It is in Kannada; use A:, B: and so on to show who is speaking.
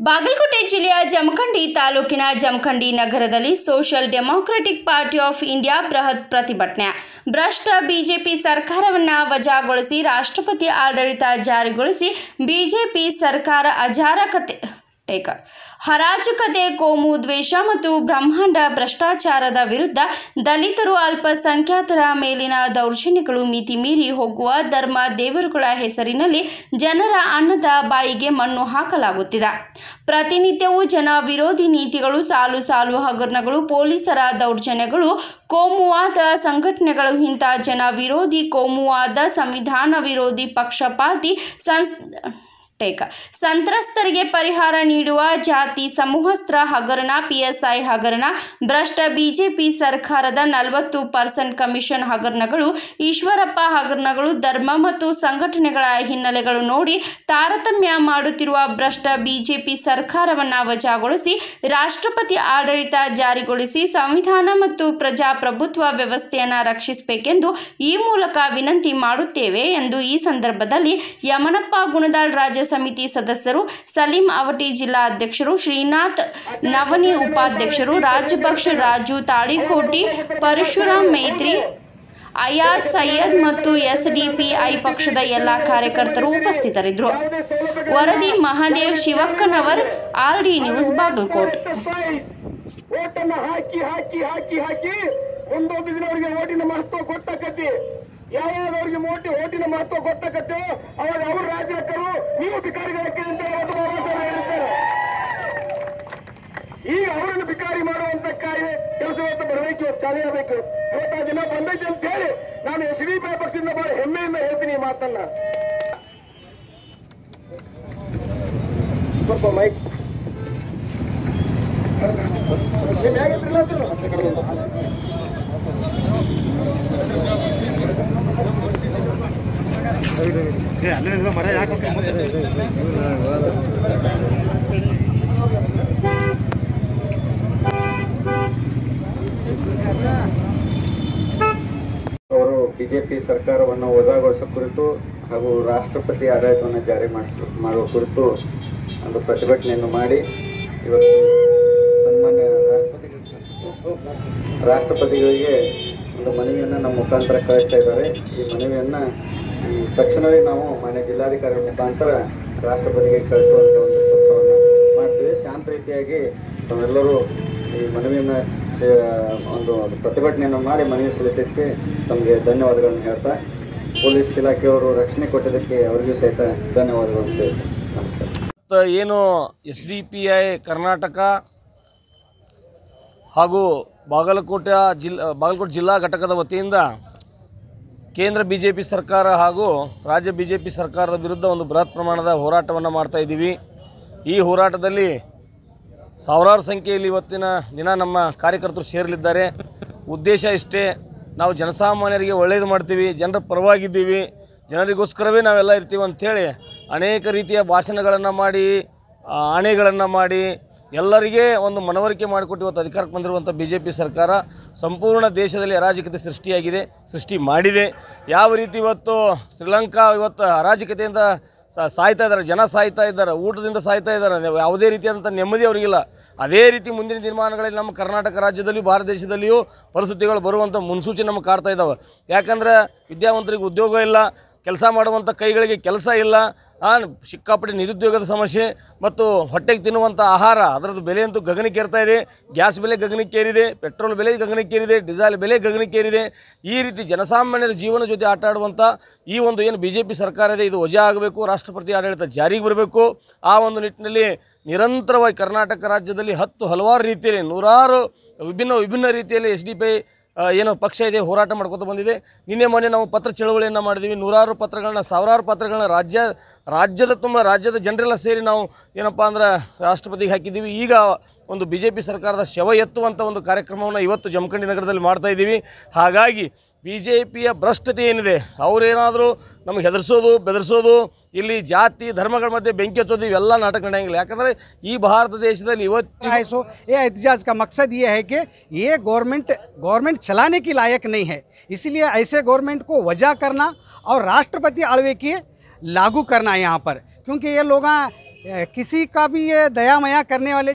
A: ಬಾಗಲಕೋಟೆ ಜಿಲ್ಲೆಯ ಜಮಖಂಡಿ ತಾಲೂಕಿನ ಜಮಖಂಡಿ ನಗರದಲ್ಲಿ social democratic party of India ಬೃಹತ್ ಪ್ರತಿಭಟನೆ ಭ್ರಷ್ಟ ಬಿಜೆಪಿ ಸರ್ಕಾರವನ್ನು ವಜಾಗೊಳಿಸಿ ರಾಷ್ಟ್ರಪತಿ ಆಡಳಿತ ಜಾರಿಗೊಳಿಸಿ ಬಿಜೆಪಿ ಸರ್ಕಾರ ಅಜಾರಕತೆ ಟೇಕ ಹರಾಜಕತೆ ಕೋಮು ದ್ವೇಷ ಮತ್ತು ಬ್ರಹ್ಮಾಂಡ ಭ್ರಷ್ಟಾಚಾರದ ವಿರುದ್ಧ ದಲಿತರು ಅಲ್ಪಸಂಖ್ಯಾತರ ಮೇಲಿನ ದೌರ್ಜನ್ಯಗಳು ಮಿತಿ ಮೀರಿ ಹೋಗುವ ಧರ್ಮ ದೇವರುಗಳ ಹೆಸರಿನಲ್ಲಿ ಜನರ ಅನ್ನದ ಬಾಯಿಗೆ ಮಣ್ಣು ಹಾಕಲಾಗುತ್ತಿದೆ ಪ್ರತಿನಿತ್ಯವೂ ಜನ ವಿರೋಧಿ ನೀತಿಗಳು ಸಾಲು ಸಾಲು ಹಗರಣಗಳು ಪೊಲೀಸರ ದೌರ್ಜನ್ಯಗಳು ಕೋಮುವಾದ ಸಂಘಟನೆಗಳು ಇಂಥ ಜನ ವಿರೋಧಿ ಕೋಮುವಾದ ಸಂವಿಧಾನ ವಿರೋಧಿ ಪಕ್ಷಪಾತಿ ಸಂಸ್ ಟೇಕ ಸಂತ್ರಸ್ತರಿಗೆ ಪರಿಹಾರ ನೀಡುವ ಜಾತಿ ಸಮೂಹಸ್ತ್ರ ಹಗರಣ ಪಿಎಸ್ಐ ಹಗರಣ ಭ್ರಷ್ಟ ಬಿಜೆಪಿ ಸರ್ಕಾರದ ನಲವತ್ತು ಪರ್ಸೆಂಟ್ ಕಮಿಷನ್ ಹಗರಣಗಳು ಈಶ್ವರಪ್ಪ ಹಗರಣಗಳು ಧರ್ಮ ಮತ್ತು ಸಂಘಟನೆಗಳ ಹಿನ್ನೆಲೆಗಳು ನೋಡಿ ತಾರತಮ್ಯ ಮಾಡುತ್ತಿರುವ ಭ್ರಷ್ಟ ಬಿಜೆಪಿ ಸರ್ಕಾರವನ್ನು ವಜಾಗೊಳಿಸಿ ರಾಷ್ಟ್ರಪತಿ ಆಡಳಿತ ಜಾರಿಗೊಳಿಸಿ ಸಂವಿಧಾನ ಮತ್ತು ಪ್ರಜಾಪ್ರಭುತ್ವ ವ್ಯವಸ್ಥೆಯನ್ನು ರಕ್ಷಿಸಬೇಕೆಂದು ಈ ಮೂಲಕ ವಿನಂತಿ ಮಾಡುತ್ತೇವೆ ಎಂದು ಈ ಸಂದರ್ಭದಲ್ಲಿ ಯಮನಪ್ಪ ಗುಣದಾಳ್ ರಾಜ್ಯ ಸಮಿತಿ ಸದಸ್ಯರು ಸಲೀಂ ಅವಟಿ ಜಿಲ್ಲಾ ಅಧ್ಯಕ್ಷರು ಶ್ರೀನಾಥ್ ನವನಿ ಉಪಾಧ್ಯಕ್ಷರು ರಾಜಪಕ್ಷ ರಾಜು ತಾಳಿಕೋಟಿ ಪರಶುರಾಮ್ ಮೈತ್ರಿ ಐಆರ್ ಸೈಯದ್ ಮತ್ತು ಎಸ್ಡಿಪಿಐ ಪಕ್ಷದ ಎಲ್ಲ ಕಾರ್ಯಕರ್ತರು ಉಪಸ್ಥಿತರಿದ್ದರು ವರದಿ ಮಹಾದೇವ್ ಶಿವಕ್ಕನವರ್ ಆರ್ಡಿ ನ್ಯೂಸ್ ಬಾಗಲಕೋಟ್
B: ಓಟನ್ನ ಹಾಕಿ ಹಾಕಿ ಹಾಕಿ ಹಾಕಿ ಮುಂದೊಂದು ದಿನ ಅವರಿಗೆ ಓಟಿನ ಮಹತ್ವ ಗೊತ್ತಾಕತಿ ಯಾವಾಗ ಅವರಿಗೆ ಓಟಿ ಓಟಿನ ಮಹತ್ವ ಗೊತ್ತಾಕತ್ತೋ ಅವಾಗ ಅವ್ರ ರಾಜ್ಯಕರು ನೀವು ಬಿಕಾರಿಗಳಕ್ಕೆ ಅಂತ ಒಂದು ಭರವಸೆ ಹೇಳಿರ್ತಾರೆ ಈಗ ಅವರನ್ನು ಬಿಕಾರಿ ಮಾಡುವಂತ ಕಾರ್ಯ ಕೆಲಸ ಇವತ್ತು ಬರಬೇಕು ಇವತ್ತು ಚಾಲನೆ ಆಗಬೇಕು ಇವತ್ತು ಆ ದಿನ ಬಂದೈತೆ ಅಂತ ಹೇಳಿ ನಾನು ಎಸ್ ಡಿ ಪಿ ಪಕ್ಷದಿಂದ ಬಹಳ ಹೆಮ್ಮೆಯಿಂದ ಹೇಳ್ತೀನಿ ಈ ಮಾತನ್ನ ಸ್ವಲ್ಪ ಮೈಕ್ ನಿಮ್ ಹೇಗಿದ್ರಲ್ಲ ಅದು?
C: ಮರ ಯಾಕೆ
D: ಅವರು ಬಿಜೆಪಿ ಸರ್ಕಾರವನ್ನು ವಜಾಗೊಳಿಸುವ ಕುರಿತು ಹಾಗೂ ರಾಷ್ಟ್ರಪತಿ ಆಡಳಿತವನ್ನು ಜಾರಿ ಮಾಡಿಸ ಮಾಡುವ ಕುರಿತು ಒಂದು ಪ್ರತಿಭಟನೆಯನ್ನು ಮಾಡಿ ಇವತ್ತು ಸನ್ಮಾನ್ಯ ರಾಷ್ಟ್ರಪತಿ ರಾಷ್ಟ್ರಪತಿಗಳಿಗೆ ಒಂದು ಮನವಿಯನ್ನು ನಮ್ಮ ಮುಖಾಂತರ ಕಳಿಸ್ತಾ ಇದ್ದಾರೆ ಈ ಮನವಿಯನ್ನು ಈ ತಕ್ಷಣವೇ ನಾವು ಮಾನ್ಯ ಜಿಲ್ಲಾಧಿಕಾರಿ ಮುಖಾಂತರ ರಾಷ್ಟ್ರಪತಿಗೆ ಕಳಿಸುವಂಥ ಒಂದು ಕೆಲಸವನ್ನು ಮಾಡ್ತೀವಿ ಶಾಂತ ರೀತಿಯಾಗಿ ತಾವೆಲ್ಲರೂ ಈ ಮನವಿಯನ್ನು ಆ, ಒಂದು ಪ್ರತಿಭಟನೆಯನ್ನು ಮಾಡಿ ಮನವಿ ಸಲ್ಲಿಸಲಿಕ್ಕೆ ತಮಗೆ ಧನ್ಯವಾದಗಳನ್ನು ಹೇಳ್ತಾ ಪೊಲೀಸ್ ಇಲಾಖೆಯವರು ರಕ್ಷಣೆ ಕೊಟ್ಟಿದ್ದಕ್ಕೆ ಅವರಿಗೂ ಸಹಿತ ಧನ್ಯವಾದಗಳು ಅಂತ ಹೇಳ್ತೀನಿ. ನಮಸ್ಕಾರ
E: ಇವತ್ತು ಏನು S D P I Karnataka ಹಾಗೂ ಬಾಗಲಕೋಟೆ ಜಿಲ್ಲಾ ಬಾಗಲಕೋಟೆ ಜಿಲ್ಲಾ ಘಟಕದ ವತಿಯಿಂದ ಕೇಂದ್ರ ಬಿ ಜೆ ಪಿ ಸರ್ಕಾರ ಹಾಗೂ ರಾಜ್ಯ ಬಿ ಜೆ ಪಿ ಸರ್ಕಾರದ ವಿರುದ್ಧ ಒಂದು ಬೃಹತ್ ಪ್ರಮಾಣದ ಹೋರಾಟವನ್ನು ಮಾಡ್ತಾ ಇದ್ದೀವಿ ಈ ಹೋರಾಟದಲ್ಲಿ ಸಾವಿರಾರು ಸಂಖ್ಯೆಯಲ್ಲಿ ಇವತ್ತಿನ ದಿನ ನಮ್ಮ ಕಾರ್ಯಕರ್ತರು ಸೇರಲಿದ್ದಾರೆ ಉದ್ದೇಶ ಇಷ್ಟೇ ನಾವು ಜನಸಾಮಾನ್ಯರಿಗೆ ಒಳ್ಳೆಯದು ಮಾಡ್ತೀವಿ ಜನರ ಪರವಾಗಿದ್ದೀವಿ ಜನರಿಗೋಸ್ಕರವೇ ನಾವೆಲ್ಲ ಇರ್ತೀವಿ ಅಂಥೇಳಿ ಅನೇಕ ರೀತಿಯ ಭಾಷಣಗಳನ್ನು ಮಾಡಿ ಆ, ಆಣೆಗಳನ್ನು ಮಾಡಿ ಎಲ್ಲರಿಗೆ ಒಂದು ಮನವರಿಕೆ ಮಾಡಿಕೊಟ್ಟು ಇವತ್ತು ಅಧಿಕಾರಕ್ಕೆ ಬಂದಿರುವಂಥ ಬಿ ಜೆ ಪಿ ಸರ್ಕಾರ ಸಂಪೂರ್ಣ ದೇಶದಲ್ಲಿ ಅರಾಜಕತೆ ಸೃಷ್ಟಿಯಾಗಿದೆ ಸೃಷ್ಟಿ ಮಾಡಿದೆ ಯಾವ ರೀತಿ ಇವತ್ತು ಶ್ರೀಲಂಕಾ ಇವತ್ತು ಅರಾಜಕತೆಯಿಂದ ಸಾ- ಸಾಯ್ತಾ ಇದ್ದಾರೆ ಜನ ಸಾಯ್ತಾ ಇದ್ದಾರೆ ಊಟದಿಂದ ಸಾಯ್ತಾ ಇದ್ದಾರೆ ನೀವು ಯಾವುದೇ ರೀತಿಯಾದಂಥ ನೆಮ್ಮದಿ ಅವರಿಗಿಲ್ಲ ಅದೇ ರೀತಿ ಮುಂದಿನ ದಿನಮಾನಗಳಲ್ಲಿ ನಮ್ಮ ಕರ್ನಾಟಕ ರಾಜ್ಯದಲ್ಲಿಯೂ ಭಾರತ ದೇಶದಲ್ಲಿಯೂ ಪರಿಸ್ಥಿತಿಗಳು ಬರುವಂಥ ಮುನ್ಸೂಚನೆ ನಮಗೆ ಕಾಡ್ತಾ ಇದ್ದಾವೆ ಯಾಕಂದ್ರೆ ವಿದ್ಯಾವಂತರಿಗೆ ಉದ್ಯೋಗ ಇಲ್ಲ ಕೆಲಸ ಮಾಡುವಂಥ ಕೈಗಳಿಗೆ ಕೆಲಸ ಇಲ್ಲ ಆ, ಸಿಕ್ಕಾಪಟ್ಟೆ ನಿರುದ್ಯೋಗದ ಸಮಸ್ಯೆ ಮತ್ತು ಹೊಟ್ಟೆಗೆ ತಿನ್ನುವಂಥ ಆಹಾರ ಅದರದ್ದು ಬೆಲೆ ಅಂತೂ ಗಗನಕ್ಕೇರ್ತಾ ಇದೆ ಗ್ಯಾಸ್ ಬೆಲೆ ಗಗನಕ್ಕೇರಿದೆ ಪೆಟ್ರೋಲ್ ಬೆಲೆ ಗಗನಕ್ಕೇರಿದೆ ಡೀಸೆಲ್ ಬೆಲೆ ಗಗನಕ್ಕೇರಿದೆ ಈ ರೀತಿ ಜನಸಾಮಾನ್ಯರ ಜೀವನ ಜೊತೆ ಆಟ ಆಡುವಂಥ ಈ ಒಂದು ಏನು ಬಿ ಜೆ ಪಿ ಸರ್ಕಾರ ಇದೆ ಇದು ವಜಾ ಆಗಬೇಕು ರಾಷ್ಟ್ರಪತಿ ಆಡಳಿತ ಜಾರಿಗೆ ಬರಬೇಕು ಆ ಒಂದು ನಿಟ್ಟಿನಲ್ಲಿ ನಿರಂತರವಾಗಿ ಕರ್ನಾಟಕ ರಾಜ್ಯದಲ್ಲಿ ಹತ್ತು ಹಲವಾರು ರೀತಿಯಲ್ಲಿ ನೂರಾರು ವಿಭಿನ್ನ ವಿಭಿನ್ನ ರೀತಿಯಲ್ಲಿ ಎಸ್ ಡಿ ಪಿ ಆ, ಏನು ಪಕ್ಷ ಇದೆ ಹೋರಾಟ ಮಾಡ್ಕೊತ ಬಂದಿದೆ ನಿನ್ನೆ ಮೊನ್ನೆ ನಾವು ಪತ್ರ ಚಳವಳಿಯನ್ನು ಮಾಡಿದ್ದೀವಿ ನೂರಾರು ಪತ್ರಗಳನ್ನ ಸಾವಿರಾರು ಪತ್ರಗಳನ್ನ ರಾಜ್ಯ ರಾಜ್ಯದ ತುಂಬ ರಾಜ್ಯದ ಜನರೆಲ್ಲ ಸೇರಿ ನಾವು ಏನಪ್ಪ ಅಂದ್ರೆ ರಾಷ್ಟ್ರಪತಿಗೆ ಹಾಕಿದ್ದೀವಿ ಈಗ ಒಂದು ಬಿ ಜೆ ಪಿ ಸರ್ಕಾರದ ಶವ ಎತ್ತುವಂಥ ಒಂದು ಕಾರ್ಯಕ್ರಮವನ್ನು ಇವತ್ತು ಜಮಖಂಡಿ ನಗರದಲ್ಲಿ ಮಾಡ್ತಾ ಇದ್ದೀವಿ ಹಾಗಾಗಿ ಬಿ ಜೆ ಪಿಯ ಭ್ರಷ್ಟತೆ ಏನಿದೆ ಅವರೇನಾದರೂ ನಮಗೆ ಹೆದರ್ಸೋದು ಬೆದರಿಸೋದು ಇಲ್ಲಿ ಜಾತಿ ಧರ್ಮಗಳ ಮಧ್ಯೆ ಬೆಂಕಿ ಹಚ್ಚೋದು ಇವೆಲ್ಲ ನಾಟಕ ನಡೆಯಂಗಿಲ್ಲ ಯಾಕಂದರೆ ಈ ಭಾರತ ದೇಶದಲ್ಲಿ ಇವತ್ತು
F: है सो ये एहतजाज का मकसद ये है कि ये गवर्नमेंट गवर्नमेंट चलाने की लायक नहीं है इसलिए ऐसे गवर्नमेंट को वजह करना और राष्ट्रपति आळवे की लागू करना है यहाँ पर क्योंकि ये लोग किसी का भी ये दया मया करने वाले